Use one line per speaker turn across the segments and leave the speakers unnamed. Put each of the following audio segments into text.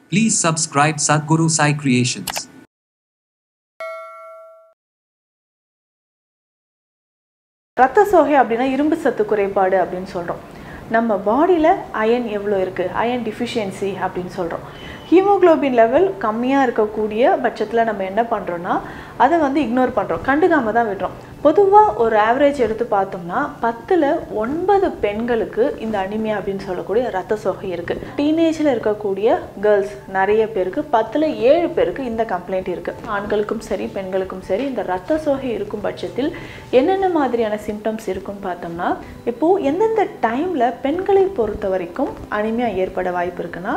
Please subscribe Sadhguru Sai Creations.
ரத்த சோகை அப்படின்னா இரும்பு சத்து குறைபாடு அப்படின்னு சொல்கிறோம் நம்ம பாடியில் அயன் எவ்வளோ இருக்குது அயன் டிஃபிஷியன்சி அப்படின்னு சொல்கிறோம் ஹீமோகுளோபின் லெவல் கம்மியாக இருக்கக்கூடிய பட்சத்தில் நம்ம என்ன பண்ணுறோன்னா அதை வந்து இக்னோர் பண்ணுறோம் கண்டுக்காம தான் விடுறோம் பொதுவாக ஒரு ஆவரேஜ் எடுத்து பார்த்தோம்னா பத்தில் ஒன்பது பெண்களுக்கு இந்த அனிமியா அப்படின்னு சொல்லக்கூடிய ரத்த சோகை இருக்குது டீனேஜில் இருக்கக்கூடிய கேர்ள்ஸ் நிறைய பேருக்கு பத்தில் ஏழு பேருக்கு இந்த கம்ப்ளைண்ட் இருக்குது ஆண்களுக்கும் சரி பெண்களுக்கும் சரி இந்த ரத்த சோகை இருக்கும் பட்சத்தில் என்னென்ன மாதிரியான சிம்டம்ஸ் இருக்குன்னு பார்த்தோம்னா இப்போது எந்தெந்த டைமில் பெண்களை பொறுத்த வரைக்கும் அனிமியா ஏற்பட வாய்ப்பு இருக்குன்னா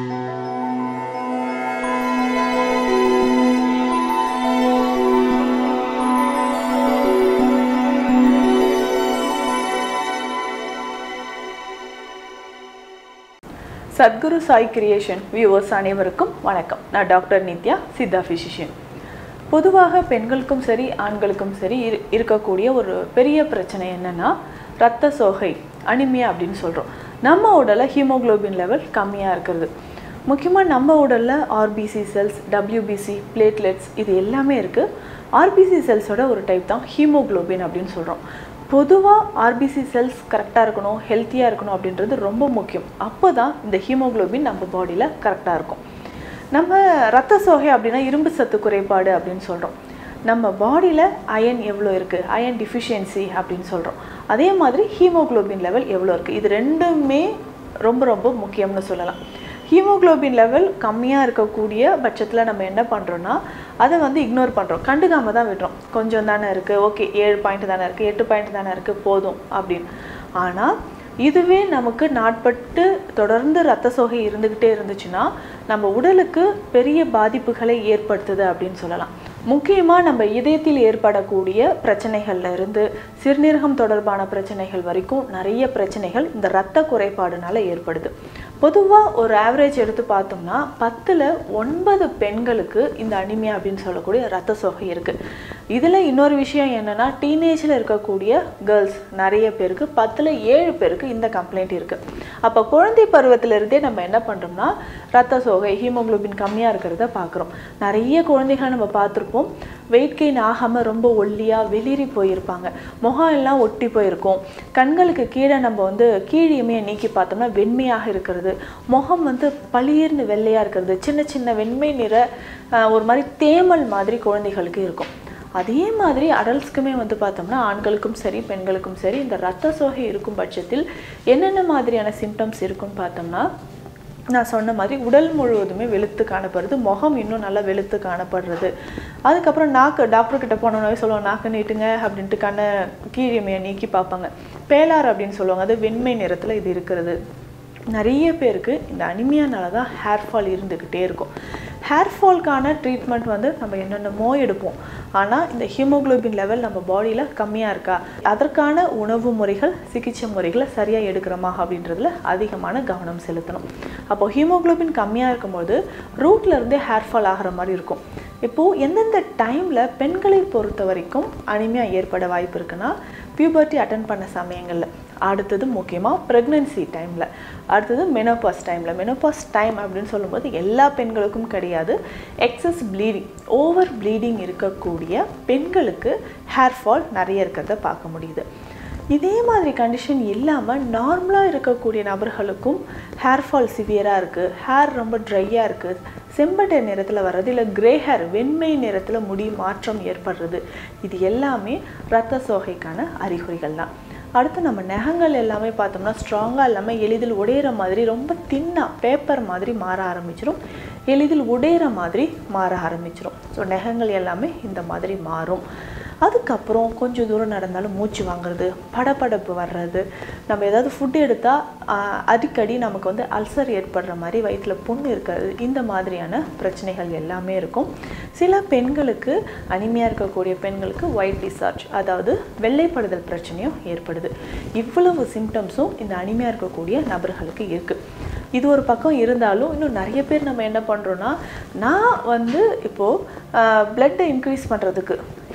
சத்குரு சாய் கிரியேஷன் வியூவர்ஸ் அனைவருக்கும் வணக்கம் நான் டாக்டர் நித்யா சித்தா ஃபிசிஷியன் பொதுவாக பெண்களுக்கும் சரி ஆண்களுக்கும் சரி இரு இருக்கக்கூடிய ஒரு பெரிய பிரச்சனை என்னென்னா ரத்த சோகை அனிமியா அப்படின்னு சொல்கிறோம் நம்ம உடலில் ஹீமோகுளோபின் லெவல் கம்மியாக இருக்கிறது முக்கியமாக நம்ம உடலில் ஆர்பிசி செல்ஸ் டபிள்யூபிசி பிளேட்லெட்ஸ் இது எல்லாமே இருக்குது ஆர்பிசி செல்ஸோட ஒரு டைப் தான் ஹீமோகுளோபின் அப்படின்னு சொல்கிறோம் பொதுவாக ஆர்பிசி செல்ஸ் கரெக்டாக இருக்கணும் ஹெல்த்தியாக இருக்கணும் அப்படின்றது ரொம்ப முக்கியம் அப்போ தான் இந்த ஹீமோகுளோபின் நம்ம பாடியில் கரெக்டாக இருக்கும் நம்ம ரத்த சோகை அப்படின்னா இரும்பு சத்து குறைபாடு அப்படின்னு சொல்கிறோம் நம்ம பாடியில் அயன் எவ்வளோ இருக்குது அயன் டிஃபிஷியன்சி அப்படின்னு சொல்கிறோம் அதே மாதிரி ஹீமோகுளோபின் லெவல் எவ்வளோ இருக்குது இது ரெண்டுமே ரொம்ப ரொம்ப முக்கியம்னு சொல்லலாம் ஹீமோகுளோபின் லெவல் கம்மியாக இருக்கக்கூடிய பட்சத்தில் நம்ம என்ன பண்ணுறோன்னா அதை வந்து இக்னோர் பண்ணுறோம் கண்டுக்காம தான் விடுறோம் கொஞ்சம் தானே இருக்குது ஓகே ஏழு பாயிண்ட் தானே இருக்குது எட்டு பாயிண்ட் தானே இருக்குது போதும் அப்படின்னு ஆனால் இதுவே நமக்கு நாட்பட்டு தொடர்ந்து ரத்த சோகை இருந்துக்கிட்டே இருந்துச்சுன்னா நம்ம உடலுக்கு பெரிய பாதிப்புகளை ஏற்படுத்துது அப்படின்னு சொல்லலாம் முக்கியமாக நம்ம இதயத்தில் ஏற்படக்கூடிய பிரச்சனைகள்ல இருந்து சிறுநீரகம் தொடர்பான பிரச்சனைகள் வரைக்கும் நிறைய பிரச்சனைகள் இந்த இரத்த குறைபாடுனால ஏற்படுது பொதுவாக ஒரு ஆவரேஜ் எடுத்து பார்த்தோம்னா பத்தில் ஒன்பது பெண்களுக்கு இந்த அனிமியா அப்படின்னு சொல்லக்கூடிய ரத்த சோகை இருக்குது இதில் இன்னொரு விஷயம் என்னென்னா டீனேஜில் இருக்கக்கூடிய கேர்ள்ஸ் நிறைய பேருக்கு பத்தில் ஏழு பேருக்கு இந்த கம்ப்ளைண்ட் இருக்குது அப்போ குழந்தை பருவத்திலிருந்தே நம்ம என்ன பண்ணுறோம்னா ரத்த சோகை ஹீமோகுளோபின் கம்மியாக இருக்கிறத பார்க்குறோம் நிறைய குழந்தைகளை நம்ம பார்த்துருப்போம் வெயிட் கெயின் ஆகாமல் ரொம்ப ஒல்லியாக வெளிரி போயிருப்பாங்க முகம் எல்லாம் ஒட்டி போயிருக்கும் கண்களுக்கு கீழே நம்ம வந்து கீழியமையை நீக்கி பார்த்தோம்னா வெண்மையாக இருக்கிறது முகம் வந்து பளிர்னு வெள்ளையாக இருக்கிறது சின்ன சின்ன வெண்மை நிற ஒரு மாதிரி தேமல் மாதிரி குழந்தைகளுக்கு இருக்கும் அதே மாதிரி அடல்ட்ஸ்க்குமே வந்து பார்த்தோம்னா ஆண்களுக்கும் சரி பெண்களுக்கும் சரி இந்த ரத்த சோகை இருக்கும் பட்சத்தில் என்னென்ன மாதிரியான சிம்டம்ஸ் இருக்குன்னு பார்த்தோம்னா நான் சொன்ன மாதிரி உடல் முழுவதுமே வெளுத்து காணப்படுறது முகம் இன்னும் நல்லா வெளுத்து காணப்படுறது அதுக்கப்புறம் நாக்கு டாக்டர்கிட்ட போனோன்னே சொல்லுவாங்க நாக்கு நீட்டுங்க அப்படின்ட்டு கண்ணை கீழிமையை நீக்கி பார்ப்பாங்க பேலார் அப்படின்னு சொல்லுவாங்க அது வெண்மை நிறத்தில் இது இருக்கிறது நிறைய பேருக்கு இந்த அனிமியானால தான் ஹேர் ஃபால் இருந்துக்கிட்டே இருக்கும் ஹேர் ஃபால்க்கான ட்ரீட்மெண்ட் வந்து நம்ம என்னென்னமோ எடுப்போம் ஆனால் இந்த ஹீமோகுளோபின் லெவல் நம்ம பாடியில் கம்மியாக இருக்கா அதற்கான உணவு முறைகள் சிகிச்சை முறைகளை சரியாக எடுக்கிறோமா அப்படின்றதுல அதிகமான கவனம் செலுத்தணும் அப்போ ஹீமோகுளோபின் கம்மியாக இருக்கும்போது ரூட்ல இருந்தே ஹேர் ஃபால் ஆகிற மாதிரி இருக்கும் இப்போது எந்தெந்த டைமில் பெண்களை பொறுத்த வரைக்கும் அனிமியா ஏற்பட வாய்ப்பு இருக்குன்னா பியூபர்ட்டி அட்டன் பண்ண சமயங்களில் அடுத்தது முக்கியமாக ப்ரெக்னென்சி டைமில் அடுத்தது மெனோபாஸ் டைமில் மெனோபாஸ் டைம் அப்படின்னு சொல்லும்போது எல்லா பெண்களுக்கும் கிடையாது எக்ஸஸ் ப்ளீடிங் ஓவர் ப்ளீடிங் இருக்கக்கூடிய பெண்களுக்கு ஹேர் ஃபால் நிறைய இருக்கிறத பார்க்க முடியுது இதே மாதிரி கண்டிஷன் இல்லாமல் நார்மலாக இருக்கக்கூடிய நபர்களுக்கும் ஹேர் ஃபால் சிவியராக இருக்குது ஹேர் ரொம்ப ட்ரையாக இருக்குது செம்பட்டை நிறத்தில் வர்றது இல்லை கிரே ஹேர் வெண்மை நிறத்தில் முடி மாற்றம் ஏற்படுறது இது எல்லாமே இரத்த சோகைக்கான அறிகுறிகள் தான் அடுத்து நம்ம நகங்கள் எல்லாமே பார்த்தோம்னா ஸ்ட்ராங்காக இல்லாமல் எளிதில் உடையிற மாதிரி ரொம்ப தின்னாக பேப்பர் மாதிரி மாற ஆரம்பிச்சிடும் எளிதில் உடையிற மாதிரி மாற ஆரம்பிச்சிடும் ஸோ நகங்கள் எல்லாமே இந்த மாதிரி மாறும் அதுக்கப்புறம் கொஞ்சம் தூரம் நடந்தாலும் மூச்சு வாங்குறது படபடப்பு வர்றது நம்ம ஏதாவது ஃபுட் எடுத்தால் அடிக்கடி நமக்கு வந்து அல்சர் ஏற்படுற மாதிரி வயிற்றில் புண்ணு இருக்கிறது இந்த மாதிரியான பிரச்சனைகள் எல்லாமே இருக்கும் சில பெண்களுக்கு அனிமையாக இருக்கக்கூடிய பெண்களுக்கு ஒயிட் டிசார்ஜ் அதாவது வெள்ளைப்படுதல் பிரச்சனையும் ஏற்படுது இவ்வளவு சிம்டம்ஸும் இந்த அனிமையாக இருக்கக்கூடிய நபர்களுக்கு இருக்குது இது ஒரு பக்கம் இருந்தாலும் இன்னும் நிறைய பேர் நம்ம என்ன பண்ணுறோன்னா நான் வந்து இப்போது பிளட்டை இன்க்ரீஸ் பண்ணுறதுக்கு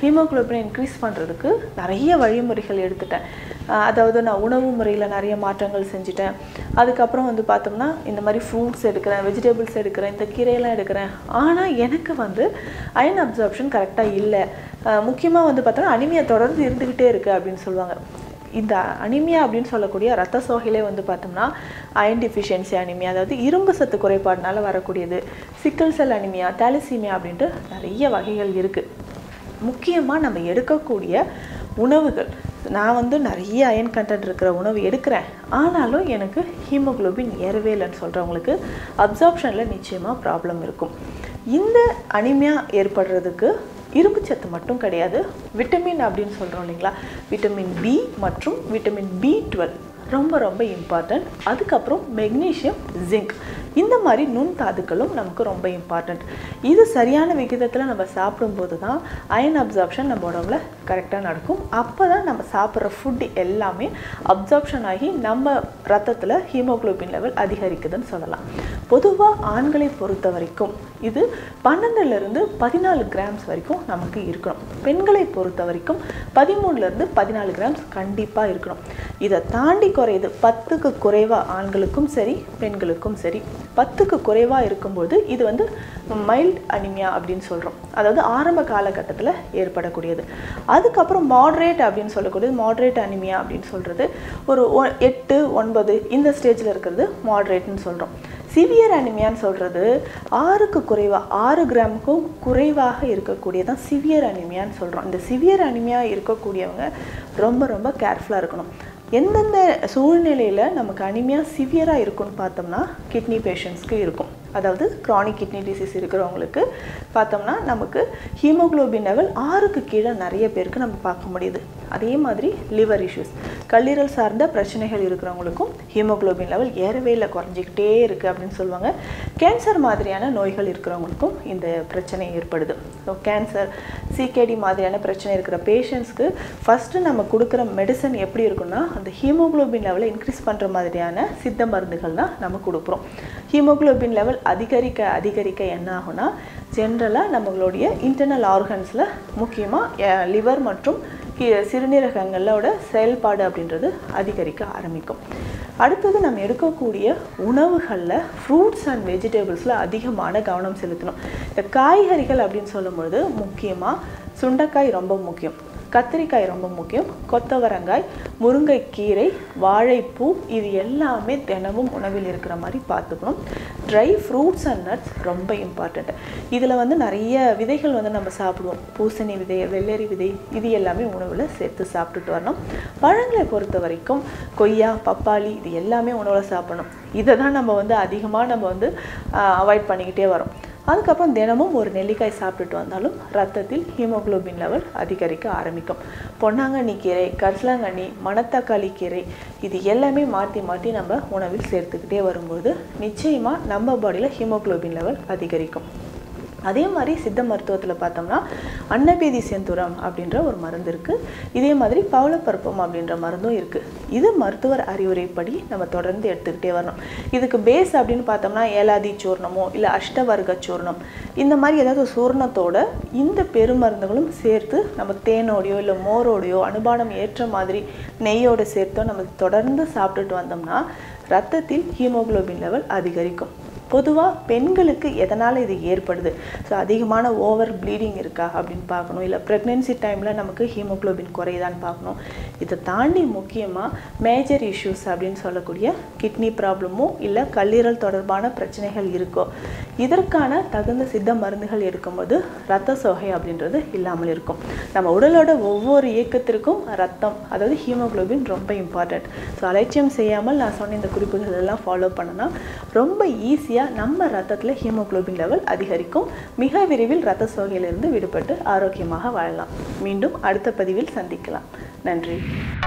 ஹீமோகுளோபினை இன்க்ரீஸ் பண்ணுறதுக்கு நிறைய வழிமுறைகள் எடுத்துட்டேன் அஹ் அதாவது நான் உணவு முறையில் நிறைய மாற்றங்கள் செஞ்சுட்டேன் அதுக்கப்புறம் வந்து பார்த்தோம்னா இந்த மாதிரி ஃப்ரூட்ஸ் எடுக்கிறேன் வெஜிடபிள்ஸ் எடுக்கிறேன் இந்த கீரையெல்லாம் எடுக்கிறேன் ஆனால் எனக்கு வந்து அயன் அப்சார்ப்ஷன் கரெக்டாக இல்லை முக்கியமாக வந்து பார்த்தோன்னா அனிமியா தொடர்ந்து இருந்துக்கிட்டே இருக்குது அப்படின்னு சொல்லுவாங்க இந்த அனிமியா அப்படின்னு சொல்லக்கூடிய ரத்த சோகையிலே வந்து பார்த்தோம்னா அயன் டிஃபிஷியன்சி அனிமியா அதாவது இரும்பு சத்து குறைபாடுனால வரக்கூடியது சிக்கல் செல் அனிமியா தாலிசீமியா அப்படின்ட்டு நிறைய வகைகள் இருக்குது முக்கியமாக நம்ம எடுக்கக்கூடிய உணவுகள் நான் வந்து நிறைய அயன் கண்டென்ட் இருக்கிற உணவு எடுக்கிறேன் ஆனாலும் எனக்கு ஹீமோகுளோபின் ஏறவே இல்லைன்னு சொல்கிறவங்களுக்கு அப்சார்ப்ஷனில் நிச்சயமாக ப்ராப்ளம் இருக்கும் இந்த அனிமியா ஏற்படுறதுக்கு இரும்புச்சத்து மட்டும் கிடையாது விட்டமின் அப்படின்னு சொல்கிறோம் இல்லைங்களா விட்டமின் பி மற்றும் விட்டமின் பி டுவெல் ரொம்ப ரொம்ப இம்பார்ட்டண்ட் அதுக்கப்புறம் மெக்னீஷியம் ஜிங்க் இந்த மாதிரி நுண் தாதுக்களும் நமக்கு ரொம்ப இம்பார்ட்டண்ட் இது சரியான விகிதத்தில் நம்ம சாப்பிடும்போது தான் அயன் அப்சார்ப்ஷன் நம்ம உடம்புல கரெக்டாக நடக்கும் அப்போ தான் நம்ம சாப்பிட்ற ஃபுட் எல்லாமே அப்சார்ப்ஷன் ஆகி நம்ம ரத்தத்தில் ஹீமோகுளோபின் லெவல் அதிகரிக்குதுன்னு சொல்லலாம் பொதுவாக ஆண்களை பொறுத்த வரைக்கும் இது பன்னெண்டுலேருந்து பதினாலு கிராம்ஸ் வரைக்கும் நமக்கு இருக்கணும் பெண்களை பொறுத்த வரைக்கும் பதிமூணுலேருந்து பதினாலு கிராம்ஸ் கண்டிப்பாக இருக்கணும் இதை தாண்டி குறையுது பத்துக்கு குறைவாக ஆண்களுக்கும் சரி பெண்களுக்கும் சரி பத்துக்கு குறைவாக இருக்கும்போது இது வந்து மைல்ட் அனிமியா அப்படின்னு சொல்கிறோம் அதாவது ஆரம்ப காலகட்டத்தில் ஏற்படக்கூடியது அதுக்கப்புறம் மாட்ரேட் அப்படின்னு சொல்லக்கூடியது மாட்ரேட் அனிமியா அப்படின்னு சொல்கிறது ஒரு ஒ- எட்டு ஒன்பது இந்த ஸ்டேஜில் இருக்கிறது மாட்ரேட்னு சொல்கிறோம் சிவியர் அனிமியான்னு சொல்கிறது ஆறுக்கு குறைவாக ஆறு கிராமுக்கும் குறைவாக இருக்கக்கூடியதான் சிவியர் அனிமியான்னு சொல்கிறோம் இந்த சிவியர் அனிமியா இருக்கக்கூடியவங்க ரொம்ப ரொம்ப கேர்ஃபுல்லாக இருக்கணும் எந்தெந்த சூழ்நிலையில் நமக்கு அனிமியா சிவியராக இருக்கும்னு பார்த்தோம்னா கிட்னி பேஷண்ட்ஸ்க்கு இருக்கும் அதாவது chronic கிட்னி டிசீஸ் இருக்கிறவங்களுக்கு பார்த்தோம்னா நமக்கு ஹீமோகுளோபின் லெவல் ஆறுக்கு கீழே நிறைய பேருக்கு நம்ம பார்க்க முடியுது அதே மாதிரி லிவர் இஷ்யூஸ் கல்லீரல் சார்ந்த பிரச்சனைகள் இருக்கிறவங்களுக்கும் ஹீமோகுளோபின் லெவல் ஏறவே இல்லை குறைஞ்சிக்கிட்டே இருக்குது அப்படின்னு சொல்லுவாங்க கேன்சர் மாதிரியான நோய்கள் இருக்கிறவங்களுக்கும் இந்த பிரச்சனை ஏற்படுது ஸோ கேன்சர் சிகேடி மாதிரியான பிரச்சனை இருக்கிற பேஷண்ட்ஸ்க்கு ஃபஸ்ட்டு நம்ம கொடுக்குற மெடிசன் எப்படி இருக்குன்னா அந்த ஹீமோகுளோபின் லெவலை இன்க்ரீஸ் பண்ணுற மாதிரியான சித்த மருந்துகள் தான் நம்ம கொடுக்குறோம் ஹீமோகுளோபின் லெவல் அதிகரிக்க அதிகரிக்க என்ன ஆகும்னா ஜென்ரலாக நம்மளுடைய இன்டர்னல் ஆர்கன்ஸில் முக்கியமாக லிவர் மற்றும் கி- சிறுநீரகங்களோட செயல்பாடு அப்படின்றது அதிகரிக்க ஆரம்பிக்கும் அடுத்தது நம்ம எடுக்கக்கூடிய உணவுகளில் ஃப்ரூட்ஸ் அண்ட் வெஜிடபிள்ஸில் அதிகமான கவனம் செலுத்தணும் இந்த காய்கறிகள் அப்படின்னு சொல்லும்பொழுது முக்கியமாக சுண்டைக்காய் ரொம்ப முக்கியம் கத்திரிக்காய் ரொம்ப முக்கியம் கொத்தவரங்காய் முருங்கைக்கீரை வாழைப்பூ இது எல்லாமே தினமும் உணவில் இருக்கிற மாதிரி பார்த்துக்கணும் ட்ரை ஃப்ரூட்ஸ் அண்ட் நட்ஸ் ரொம்ப இம்பார்ட்டண்ட் இதில் வந்து நிறைய விதைகள் வந்து நம்ம சாப்பிடுவோம் பூசணி விதை வெள்ளரி விதை இது எல்லாமே உணவில் சேர்த்து சாப்பிட்டுட்டு வரணும் பழங்களை பொறுத்த வரைக்கும் கொய்யா பப்பாளி இது எல்லாமே உணவில் சாப்பிடணும் இதை தான் நம்ம வந்து அதிகமாக நம்ம வந்து அவாய்ட் பண்ணிக்கிட்டே வரோம் அதுக்கப்புறம் தினமும் ஒரு நெல்லிக்காய் சாப்பிட்டுட்டு வந்தாலும் ரத்தத்தில் ஹீமோகுளோபின் லெவல் அதிகரிக்க ஆரம்பிக்கும் பொன்னாங்கண்ணி கீரை கரிசலாங்கண்ணி மணத்தக்காளி கீரை இது எல்லாமே மாற்றி மாற்றி நம்ம உணவில் சேர்த்துக்கிட்டே வரும்போது நிச்சயமாக நம்ம பாடியில் ஹீமோகுளோபின் லெவல் அதிகரிக்கும் அதே மாதிரி சித்த மருத்துவத்தில் பார்த்தோம்னா அன்னபேதி செந்துரம் அப்படின்ற ஒரு மருந்து இருக்குது இதே மாதிரி பவளப்பருப்பம் அப்படின்ற மருந்தும் இருக்குது இது மருத்துவர் அறிவுரைப்படி நம்ம தொடர்ந்து எடுத்துக்கிட்டே வரணும் இதுக்கு பேஸ் அப்படின்னு பார்த்தோம்னா ஏலாதி சூர்ணமோ இல்லை அஷ்டவர்க்க சூர்ணம் இந்த மாதிரி ஏதாவது ஒரு சூர்ணத்தோட இந்த பெருமருந்துகளும் சேர்த்து நம்ம தேனோடையோ இல்லை மோரோடையோ அனுபானம் ஏற்ற மாதிரி நெய்யோடு சேர்த்தோ நம்ம தொடர்ந்து சாப்பிட்டுட்டு வந்தோம்னா ரத்தத்தில் ஹீமோகுளோபின் லெவல் அதிகரிக்கும் பொதுவாக பெண்களுக்கு எதனால் இது ஏற்படுது ஸோ அதிகமான ஓவர் ப்ளீடிங் இருக்கா அப்படின்னு பார்க்கணும் இல்லை ப்ரெக்னென்சி டைமில் நமக்கு ஹீமோகுளோபின் குறையுதான்னு பார்க்கணும் இதை தாண்டி முக்கியமாக மேஜர் இஷ்யூஸ் அப்படின்னு சொல்லக்கூடிய கிட்னி ப்ராப்ளமோ இல்லை கல்லீரல் தொடர்பான பிரச்சனைகள் இருக்கோ இதற்கான தகுந்த சித்த மருந்துகள் எடுக்கும்போது ரத்த சோகை அப்படின்றது இல்லாமல் இருக்கும் நம்ம உடலோட ஒவ்வொரு இயக்கத்திற்கும் ரத்தம் அதாவது ஹீமோகுளோபின் ரொம்ப இம்பார்ட்டண்ட் ஸோ அலட்சியம் செய்யாமல் நான் சொன்ன இந்த குறிப்புகள் எல்லாம் ஃபாலோ பண்ணனா ரொம்ப ஈஸியாக நம்ம ரத்தத்தில் ஹீமோகுளோபின் லெவல் அதிகரிக்கும் மிக விரைவில் ரத்த சோகையிலிருந்து விடுபட்டு ஆரோக்கியமாக வாழலாம் மீண்டும் அடுத்த பதிவில் சந்திக்கலாம் நன்றி